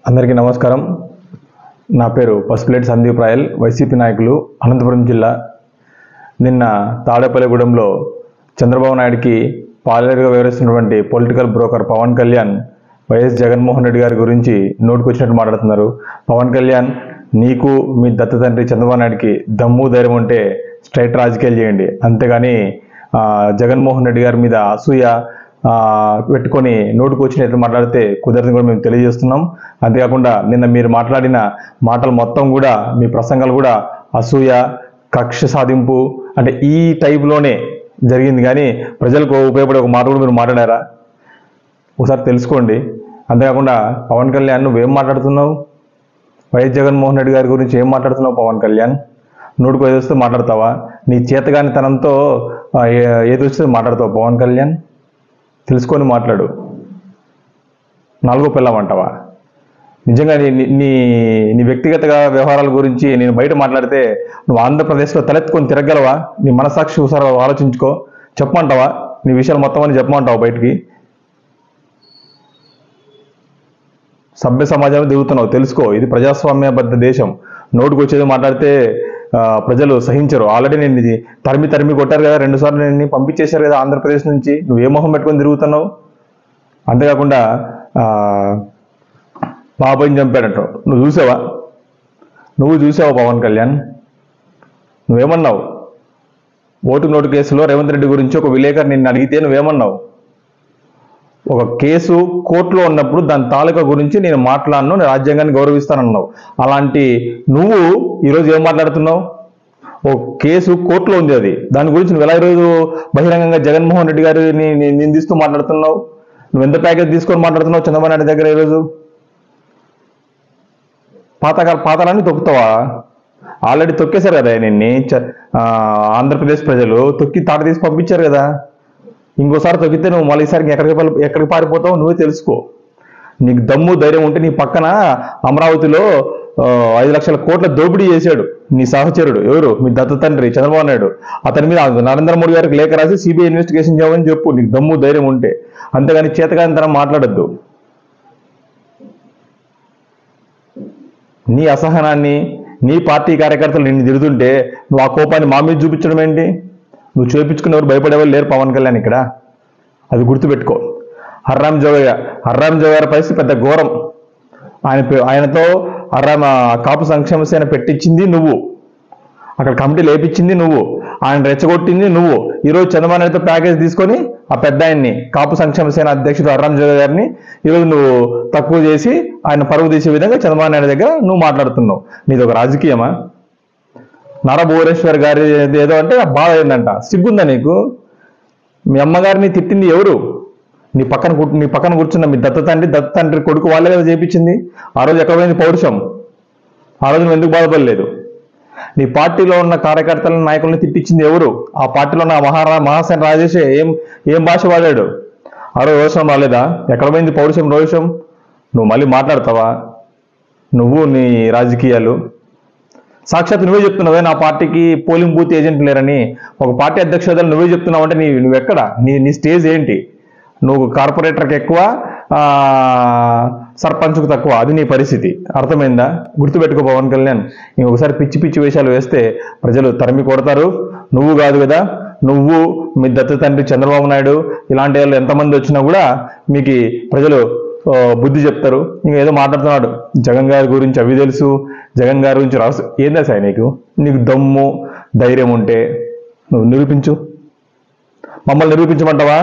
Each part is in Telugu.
అందరికీ నమస్కారం నా పేరు పసుపులేటి సందీప్ రాయల్ వైసీపీ నాయకులు అనంతపురం జిల్లా నిన్న తాడేపల్లిగూడెంలో చంద్రబాబు నాయుడికి పాలేరుగా వివరిస్తున్నటువంటి political broker Pawan Kalyan YS Jaganmohan Reddy గారి గురించి నోటుకొచ్చినట్టు మాట్లాడుతున్నారు పవన్ కళ్యాణ్ నీకు మీ దత్త తండ్రి చంద్రబాబు నాయుడికి దమ్ము ధైర్యం ఉంటే స్ట్రైట్ రాజకీయాలు చేయండి అంతేగాని ఆ, జగన్మోహన్ రెడ్డి గారి మీద అసూయ ఆ, పెట్టుకొని నోటుకు వచ్చినట్లు మాట్లాడితే కుదరదని కూడా మేము తెలియజేస్తున్నాం అంతేకాకుండా నిన్న మీరు మాట్లాడిన మాటలు మొత్తం కూడా మీ ప్రసంగాలు కూడా అసూయ కక్ష సాధింపు అంటే ఈ టైప్లోనే జరిగింది కానీ ప్రజలకు ఉపయోగపడే ఒక మాట కూడా మీరు మాట్లాడారా ఒకసారి తెలుసుకోండి అంతేకాకుండా పవన్ కళ్యాణ్ నువ్వేం మాట్లాడుతున్నావు వైఎస్ జగన్మోహన్ రెడ్డి గారి గురించి ఏం మాట్లాడుతున్నావు పవన్ కళ్యాణ్ నోటుకు ఏది వస్తే మాట్లాడతావా నీ చేతగాని తనంతో ఆ, ఏ- ఏది వస్తే మాట్లాడతావు పవన్ కళ్యాణ్ తెలుసుకొని మాట్లాడు నాలుగో పిల్లమంటావా నిజంగా నీ నీ- నీ నీ వ్యక్తిగత వ్యవహారాల గురించి నేను బయట మాట్లాడితే నువ్వు ఆంధ్రప్రదేశ్లో తలెత్తుకొని తిరగలవా నీ మనసాక్షి ఒకసారి ఆలోచించుకో చెప్పమంటావా నీ విషయాలు మొత్తం అని చెప్పమంటావా బయటికి సభ్య సమాజంలో దిగుతున్నావు తెలుసుకో ఇది ప్రజాస్వామ్యబద్ధ దేశం నోటుకు వచ్చేది మాట్లాడితే ఆ, ప్రజలు సహించరు ఆల్రెడీ నేను ఇది తరిమి తరిమి కొట్టారు కదా రెండు సార్లు నేను పంపించేశారు కదా ఆంధ్రప్రదేశ్ నుంచి నువ్వు ఏ మొహం పెట్టుకొని తిరుగుతున్నావు అంతేకాకుండా ఆ, బాబాయిని చంపాడంటావు నువ్వు చూసావా నువ్వు చూసావా పవన్ కళ్యాణ్ నువ్వేమన్నావు ఓటు నోటు కేసులో రేవంత్ రెడ్డి గురించి ఒక విలేకరు నిన్ను అడిగితే నువ్వేమన్నావు ఒక కేసు కోర్టులో ఉన్నప్పుడు దాని తాలూకా గురించి నేను మాట్లాడను నేను రాజ్యాంగాన్ని గౌరవిస్తానన్నావు అలాంటి నువ్వు ఈరోజు ఏం మాట్లాడుతున్నావు ఓ కేసు కోర్టులో ఉంది అది దాని గురించి నువ్వు ఎలా ఈరోజు బహిరంగంగా జగన్మోహన్ రెడ్డి గారిని ని- నిందిస్తూ మాట్లాడుతున్నావు నువ్వు ఎంత ప్యాకేజ్ తీసుకొని మాట్లాడుతున్నావు చంద్రబాబు నాయుడు దగ్గర ఈరోజు పాతకాల పాతలాన్ని తొక్కుతావా ఆల్రెడీ తొక్కేశారు కదా నిన్ని చ- ఆ, ఆంధ్రప్రదేశ్ ప్రజలు తొక్కి తాట తీసి పంపించారు కదా ఇంకోసారి తొక్కితే నువ్వు మళ్ళీ ఈసారికి ఎక్కడికి పల్- ఎక్కడికి పారిపోతావు నువ్వే తెలుసుకో నీకు దమ్ము ధైర్యం ఉంటే నీ పక్కన అమరావతిలో ఆ, ఐదు లక్షల కోట్ల దోపిడీ చేశాడు నీ సహచరుడు ఎవరు మీ దత్త తండ్రి చంద్రబాబు నాయుడు అతని మీద నరేంద్ర మోడీ గారికి లేఖ రాసి సిబిఐ ఇన్వెస్టిగేషన్ చేయమని చెప్పు నీకు దమ్ము ధైర్యం ఉంటే అంతేగాని చేతకాంతనం మాట్లాడద్దు నీ అసహనాన్ని నీ పార్టీ కార్యకర్తలు నిన్ను తిడుతుంటే నువ్వు ఆ కోపాన్ని మా మీద చూపించడం ఏంటి నువ్వు చూపించుకునేవారు భయపడేవారు లేరు పవన్ కళ్యాణ్ ఇక్కడ అది గుర్తుపెట్టుకో హర్రామ్ జోగయ్య హర్రామ్ జోగయ్య పరిస్థితి పెద్ద ఘోరం ఆయన పే- ఆయనతో హర్రామ్ ఆ, కాపు సంక్షేమ సేన పెట్టించింది నువ్వు అక్కడ కమిటీ లేపించింది నువ్వు ఆయన రెచ్చగొట్టింది నువ్వు ఈరోజు చంద్రబాబు నాయుడుతో ప్యాకేజ్ తీసుకొని ఆ పెద్ద ఆయన్ని కాపు సంక్షేమ సేన అధ్యక్షుడు అర్రామ్ జోగ గారిని ఈరోజు నువ్వు తక్కువ చేసి ఆయన పరువు తీసే విధంగా చంద్రబాబు నాయుడు దగ్గర నువ్వు మాట్లాడుతున్నావు నీది ఒక రాజకీయమా నారా భువనేశ్వర్ గారి ఏదో అంటే బాధ ఏందంట సిగ్గుందా నీకు మీ అమ్మగారిని తిట్టింది ఎవరు నీ పక్కన కూర్చు- నీ పక్కన కూర్చున్న మీ దత్త తండ్రి దత్త తండ్రి కొడుకు వాళ్ళే కదా చేపించింది ఆ రోజు ఎక్కడ పోయింది పౌరుషం ఆ రోజు నువ్వు ఎందుకు బాధపడలేదు నీ పార్టీలో ఉన్న కార్యకర్తలను నాయకులను తిట్టించింది ఎవరు ఆ పార్టీలో ఉన్న మహారా మహాసేన రాజేష్ ఏం ఏం భాష వాడాడు ఆ రోజు రోషం రాలేదా ఎక్కడ పోయింది పౌరుషం రోషం నువ్వు మళ్ళీ మాట్లాడతావా నువ్వు నీ రాజకీయాలు సాక్షాత్ నువ్వే చెప్తున్నావే నా పార్టీకి పోలింగ్ బూత్ ఏజెంట్ లేరని ఒక పార్టీ అధ్యక్షురాలు నువ్వే చెప్తున్నావు అంటే నీ నువ్వెక్కడ నీ నీ స్టేజ్ ఏంటి నువ్వు కార్పొరేటర్కి ఎక్కువ ఆ, సర్పంచ్కు తక్కువ అది నీ పరిస్థితి అర్థమైందా గుర్తుపెట్టుకో పవన్ కళ్యాణ్ ఇంకొకసారి పిచ్చి పిచ్చి వేషాలు వేస్తే ప్రజలు తరిమి కొడతారు నువ్వు కాదు కదా నువ్వు మీ దత్త తండ్రి చంద్రబాబు నాయుడు ఇలాంటి వాళ్ళు ఎంతమంది వచ్చినా కూడా మీకు ప్రజలు ఆ, బుద్ధి చెప్తారు ఇంకా ఏదో మాట్లాడుతున్నాడు జగన్ గారి గురించి అవి తెలుసు జగన్ గారి గురించి రాసు ఏందా సార్ నీకు నీకు దమ్ము ధైర్యం ఉంటే నువ్వు నిరూపించు మమ్మల్ని నిరూపించమంటావా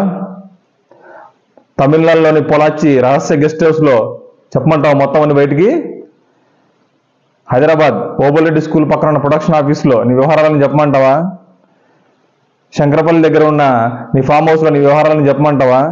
తమిళనాడులోని పొలాచి రహస్య గెస్ట్ హౌస్లో చెప్పమంటావా మొత్తం అని బయటికి హైదరాబాద్ ఓబులరెడ్డి స్కూల్ పక్కన ఉన్న ప్రొడక్షన్ ఆఫీస్లో నీ వ్యవహారాలను చెప్పమంటావా శంకరపల్లి దగ్గర ఉన్న నీ ఫామ్ హౌస్లో నీ వ్యవహారాలను చెప్పమంటావా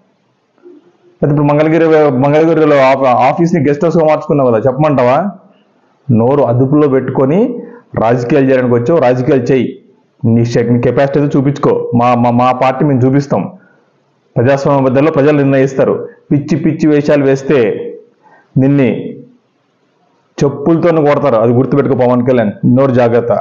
అయితే ఇప్పుడు మంగళగిరి మంగళగిరిలో ఆఫ్- ఆఫీస్ని గెస్ట్ హౌస్గా మార్చుకున్నావు కదా చెప్పమంటావా నోరు అదుపులో పెట్టుకొని రాజకీయాలు చేయడానికి వచ్చావు రాజకీయాలు చేయి నీ శక్- నీ కెపాసిటీ అయితే చూపించుకో మా మా మా పార్టీ మేము చూపిస్తాం ప్రజాస్వామ్య బద్దల్లో ప్రజలు నిర్ణయిస్తారు పిచ్చి పిచ్చి వేషాలు వేస్తే నిన్ని చెప్పులతో కొడతారు అది గుర్తుపెట్టుకో పవన్ కళ్యాణ్ నోరు జాగ్రత్త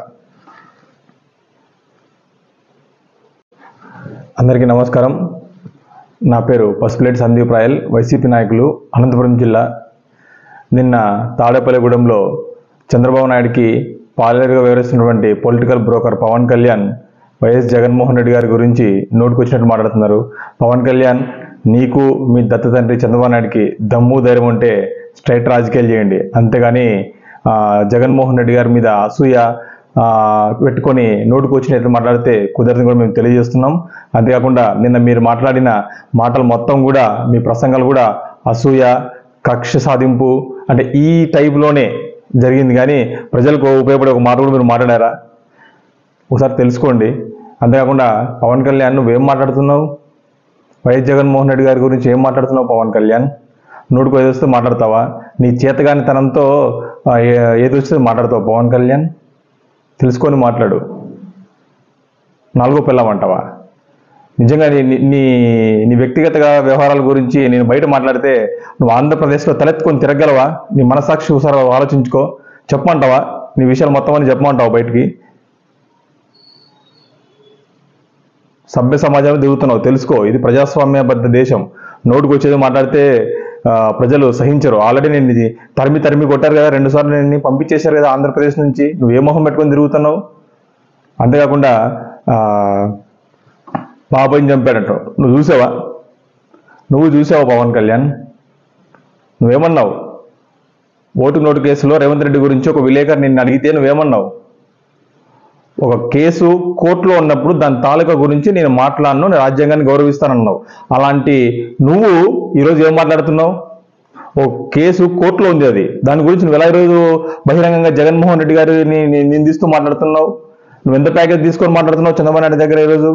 అందరికీ నమస్కారం నా పేరు పసుపులేటి సందీప్ రాయల్ వైసీపీ నాయకులు అనంతపురం జిల్లా నిన్న తాడేపల్లిగూడెంలో చంద్రబాబు నాయుడికి పాలేరుగా వివరిస్తున్నటువంటి political broker Pawan Kalyan YS Jaganmohan Reddy గారి గురించి నోటుకొచ్చినట్టు మాట్లాడుతున్నారు పవన్ కళ్యాణ్ నీకు మీ దత్త తండ్రి చంద్రబాబు నాయుడికి దమ్ము ధైర్యం ఉంటే స్ట్రైట్ రాజకీయాలు చేయండి అంతేగాని ఆ, జగన్మోహన్ రెడ్డి గారి మీద అసూయ ఆ, పెట్టుకొని నోటుకు వచ్చినట్టు మాట్లాడితే కుదరదని కూడా మేము తెలియజేస్తున్నాం అంతేకాకుండా నిన్న మీరు మాట్లాడిన మాటలు మొత్తం కూడా మీ ప్రసంగాలు కూడా అసూయ కక్ష సాధింపు అంటే ఈ టైప్లోనే జరిగింది కానీ ప్రజలకు ఉపయోగపడే ఒక మాట కూడా మీరు మాట్లాడారా ఒకసారి తెలుసుకోండి అంతేకాకుండా పవన్ కళ్యాణ్ నువ్వేం మాట్లాడుతున్నావు వైఎస్ జగన్మోహన్ రెడ్డి గారి గురించి ఏం మాట్లాడుతున్నావు పవన్ కళ్యాణ్ నోటుకు ఏది వస్తే మాట్లాడతావా నీ చేతగాని తనంతో ఆ, ఏ- ఏది వస్తే మాట్లాడతావు పవన్ కళ్యాణ్ తెలుసుకొని మాట్లాడు నాలుగో పిల్లమంటావా నిజంగా నీ నీ- నీ నీ వ్యక్తిగత వ్యవహారాల గురించి నేను బయట మాట్లాడితే నువ్వు ఆంధ్రప్రదేశ్లో తలెత్తుకొని తిరగలవా నీ మనసాక్షి ఒకసారి ఆలోచించుకో చెప్పమంటావా నీ విషయాలు మొత్తం అని చెప్పమంటావా బయటికి సభ్య సమాజంలో దిగుతున్నావు తెలుసుకో ఇది ప్రజాస్వామ్యబద్ధ దేశం నోటుకు వచ్చేది మాట్లాడితే ఆ, ప్రజలు సహించరు ఆల్రెడీ నేను ఇది తరిమి తరిమి కొట్టారు కదా రెండు సార్లు నేను పంపించేశారు కదా ఆంధ్రప్రదేశ్ నుంచి నువ్వు ఏ మొహం పెట్టుకొని తిరుగుతున్నావు అంతేకాకుండా ఆ, బాబాయిని చంపాడంట నువ్వు చూసావా నువ్వు చూసావా పవన్ కళ్యాణ్ నువ్వేమన్నావు ఓటు నోటు కేసులో రేవంత్ రెడ్డి గురించి ఒక విలేకరు నిన్ను అడిగితే నువ్వేమన్నావు ఒక కేసు కోర్టులో ఉన్నప్పుడు దాని తాలూకా గురించి నేను మాట్లాడను నేను రాజ్యాంగాన్ని గౌరవిస్తానన్నావు అలాంటి నువ్వు ఈరోజు ఏం మాట్లాడుతున్నావు ఓ కేసు కోర్టులో ఉంది అది దాని గురించి నువ్వు ఎలా ఈరోజు బహిరంగంగా జగన్మోహన్ రెడ్డి గారిని ని- నిందిస్తూ మాట్లాడుతున్నావు నువ్వు ఎంత ప్యాకేజ్ తీసుకొని మాట్లాడుతున్నావు చంద్రబాబు నాయుడు దగ్గర ఈరోజు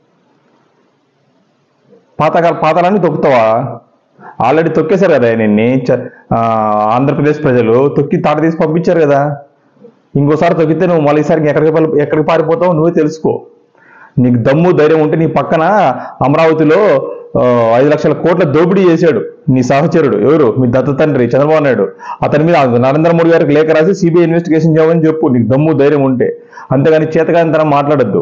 పాతకాల పాతాలని తొక్కుతావా ఆల్రెడీ తొక్కేశారు కదా నిన్ని చ- ఆ, ఆంధ్రప్రదేశ్ ప్రజలు తొక్కి తాట తీసి పంపించారు కదా ఇంకోసారి తొక్కితే నువ్వు మళ్ళీ ఈసారికి ఎక్కడికి పల్- ఎక్కడికి పారిపోతావు నువ్వే తెలుసుకో నీకు దమ్ము ధైర్యం ఉంటే నీ పక్కన అమరావతిలో ఆ, ఐదు లక్షల కోట్ల దోపిడీ చేశాడు నీ సహచరుడు ఎవరు మీ దత్త తండ్రి చంద్రబాబు నాయుడు అతని మీద నరేంద్ర మోడీ గారికి లేఖ రాసి సిబిఐ ఇన్వెస్టిగేషన్ చేయమని చెప్పు నీకు దమ్ము ధైర్యం ఉంటే అంతేగాని చేతగాని తనం మాట్లాడద్దు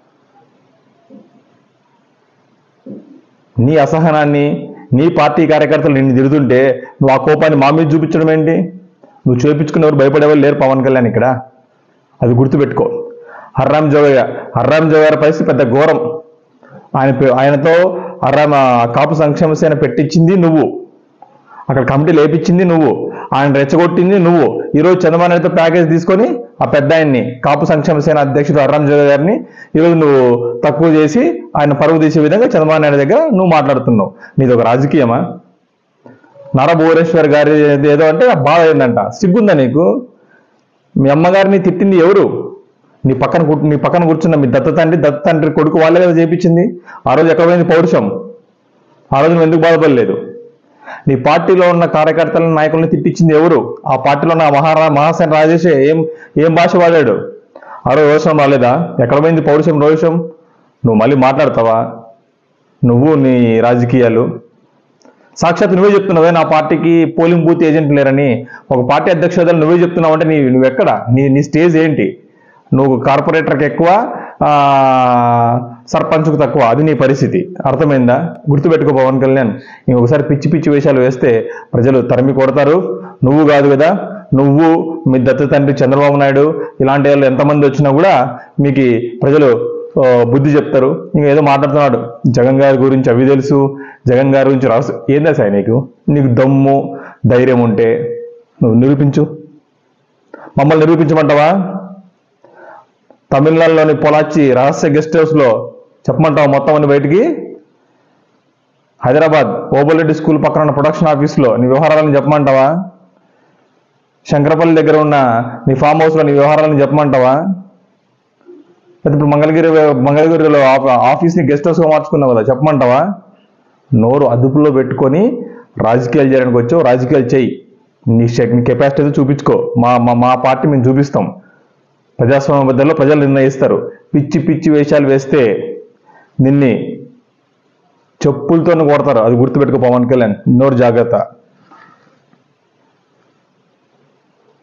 నీ అసహనాన్ని నీ పార్టీ కార్యకర్తలు నిన్ను తిడుతుంటే నువ్వు ఆ కోపాన్ని మా మీద చూపించడం ఏంటి నువ్వు చూపించుకునేవారు భయపడేవాళ్ళు లేరు పవన్ కళ్యాణ్ ఇక్కడ అది గుర్తుపెట్టుకో హర్రామ్ జోగయ్య హర్రామ్ జోగయ్య పరిస్థితి పెద్ద ఘోరం ఆయన పే- ఆయనతో హర్రామ్ ఆ కాపు సంక్షేమ సేన పెట్టించింది నువ్వు అక్కడ కమిటీ లేపించింది నువ్వు ఆయన రెచ్చగొట్టింది నువ్వు ఈరోజు చంద్రబాబు నాయుడుతో ప్యాకేజ్ తీసుకొని ఆ పెద్ద ఆయన్ని కాపు సంక్షేమ సేన అధ్యక్షుడు అర్రామ్ జోగ గారిని ఈరోజు నువ్వు తక్కువ చేసి ఆయన పరువు తీసే విధంగా చంద్రబాబు నాయుడు దగ్గర నువ్వు మాట్లాడుతున్నావు నీది ఒక రాజకీయమా నారా భువనేశ్వర్ గారి ఏదో అంటే నాకు బాధ అయిందంట సిగ్గుందా నీకు మీ అమ్మగారిని తిట్టింది ఎవరు నీ పక్కన కూర్చు- నీ పక్కన కూర్చున్న మీ దత్త తండ్రి దత్త తండ్రి కొడుకు వాళ్ళే కదా చేపించింది ఆ రోజు ఎక్కడ పోయింది పౌరుషం ఆ రోజు నువ్వు ఎందుకు బాధపడలేదు నీ పార్టీలో ఉన్న కార్యకర్తలను నాయకులను తిట్టించింది ఎవరు ఆ పార్టీలో ఉన్న మహారా మహాసేన రాజేష్ ఏం ఏం భాష వాడాడు ఆ రోజు రోషం రాలేదా ఎక్కడ పోయింది పౌరుషం రోషం నువ్వు మళ్ళీ మాట్లాడతావా నువ్వు నీ రాజకీయాలు సాక్షాత్ నువ్వే చెప్తున్నావే నా పార్టీకి పోలింగ్ బూత్ ఏజెంట్ లేరని ఒక పార్టీ అధ్యక్ష హోదాలో నువ్వే చెప్తున్నావు అంటే నీ నువ్వెక్కడ నీ నీ స్టేజ్ ఏంటి నువ్వు కార్పొరేటర్కి ఎక్కువ ఆ, సర్పంచ్కు తక్కువ అది నీ పరిస్థితి అర్థమైందా గుర్తుపెట్టుకో పవన్ కళ్యాణ్ ఇంకొకసారి పిచ్చి పిచ్చి వేషాలు వేస్తే ప్రజలు తరిమి కొడతారు నువ్వు కాదు కదా నువ్వు మీ దత్త తండ్రి చంద్రబాబు నాయుడు ఇలాంటి వాళ్ళు ఎంతమంది వచ్చినా కూడా మీకు ప్రజలు ఆ, బుద్ధి చెప్తారు ఇంకా ఏదో మాట్లాడుతున్నాడు జగన్ గారి గురించి అవి తెలుసు జగన్ గారి గురించి రాసు ఏం తెలుసా నీకు నీకు దమ్ము ధైర్యం ఉంటే నువ్వు నిరూపించు మమ్మల్ని నిరూపించమంటావా తమిళనాడులోని పొలాచి రహస్య గెస్ట్ హౌస్లో చెప్పమంటావా మొత్తం అన్ని బయటికి హైదరాబాద్ ఓబులరెడ్డి స్కూల్ పక్కన ఉన్న ప్రొడక్షన్ ఆఫీస్లో నీ వ్యవహారాలను చెప్పమంటావా శంకరపల్లి దగ్గర ఉన్న నీ ఫామ్ హౌస్లో నీ వ్యవహారాలను చెప్పమంటావా అయితే ఇప్పుడు మంగళగిరి మంగళగిరిలో ఆఫ్- ఆఫీస్ని గెస్ట్ హౌస్గా మార్చుకున్నావు కదా చెప్పమంటావా నోరు అదుపులో పెట్టుకొని రాజకీయాలు చేయడానికి వచ్చావు రాజకీయాలు చేయి నీ శక్- నీ కెపాసిటీ అయితే చూపించుకో మా మా మా పార్టీ మేము చూపిస్తాం ప్రజాస్వామ్య బద్దల్లో ప్రజలు నిర్ణయిస్తారు పిచ్చి పిచ్చి వేషాలు వేస్తే నిన్ని చెప్పులతో కొడతారు అది గుర్తుపెట్టుకో పవన్ కళ్యాణ్ నోరు జాగ్రత్త